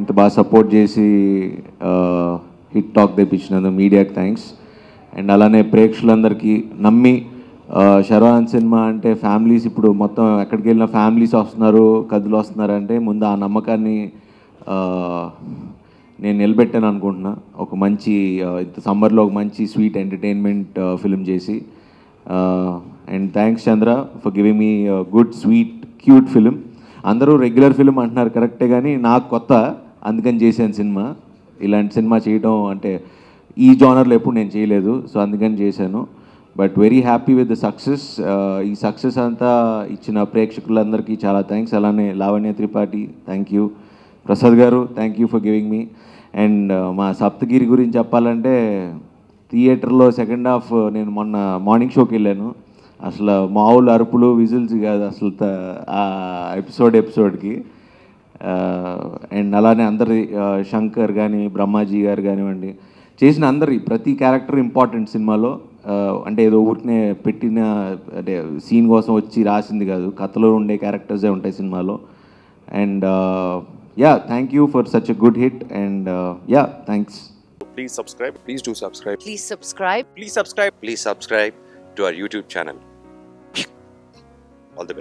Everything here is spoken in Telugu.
ఇంత బాగా సపోర్ట్ చేసి హిట్ టాక్ తెప్పించినందుకు మీడియాకి థ్యాంక్స్ అండ్ అలానే ప్రేక్షకులందరికీ నమ్మి ఆ, శర్వానంద్ సినిమా అంటే ఫ్యామిలీస్ ఇప్పుడు మొత్తం ఎక్కడికి వెళ్ళినా ఫ్యామిలీస్ వస్తున్నారు కదులు వస్తున్నారు అంటే ముందు ఆ నమ్మకాన్ని ఆ, నేను నిలబెట్టాను అనుకుంటున్నా ఒక మంచి ఆ, ఇంత సమ్మర్లో ఒక మంచి స్వీట్ ఎంటర్టైన్మెంట్ ఫిల్మ్ చేసి and thanks Chandra for giving me good sweet cute film అందరూ రెగ్యులర్ ఫిలిం అంటున్నారు కరెక్టే కానీ నాకు కొత్త అందుకని చేశాను సినిమా ఇలాంటి సినిమా చేయడం అంటే ఈ జానర్లో ఎప్పుడు నేను చేయలేదు సో అందుకని చేశాను but very happy with the success ఈ సక్సెస్ అంతా ఇచ్చిన ప్రేక్షకులందరికీ చాలా థ్యాంక్స్ అలానే Lavanya Tripathi thank you Prasad garu thank you for giving me and మా సప్తగిరి గురించి చెప్పాలంటే థియేటర్లో సెకండ్ హాఫ్ నేను మొన్న మార్నింగ్ షోకి వెళ్ళాను అసలు మామూలు అరుపులు విజిల్స్ కాదు అసలు త- ఆ ఎపిసోడ్ ఎపిసోడ్కి అండ్ అలానే అందరి ఆ, శంకర్ కానీ బ్రహ్మాజీ గారు కానివ్వండి చేసిన అందరి ప్రతి క్యారెక్టర్ ఇంపార్టెంట్ సినిమాలో ఆ, అంటే ఏదో ఊరికనే పెట్టిన అంటే సీన్ కోసం వచ్చి రాసింది కాదు కథలో ఉండే క్యారెక్టర్సే ఉంటాయి సినిమాలో and yeah thank you for such a good hit and yeah thanks Please subscribe. Please do subscribe. Please subscribe. Please subscribe. Please subscribe to our YouTube channel.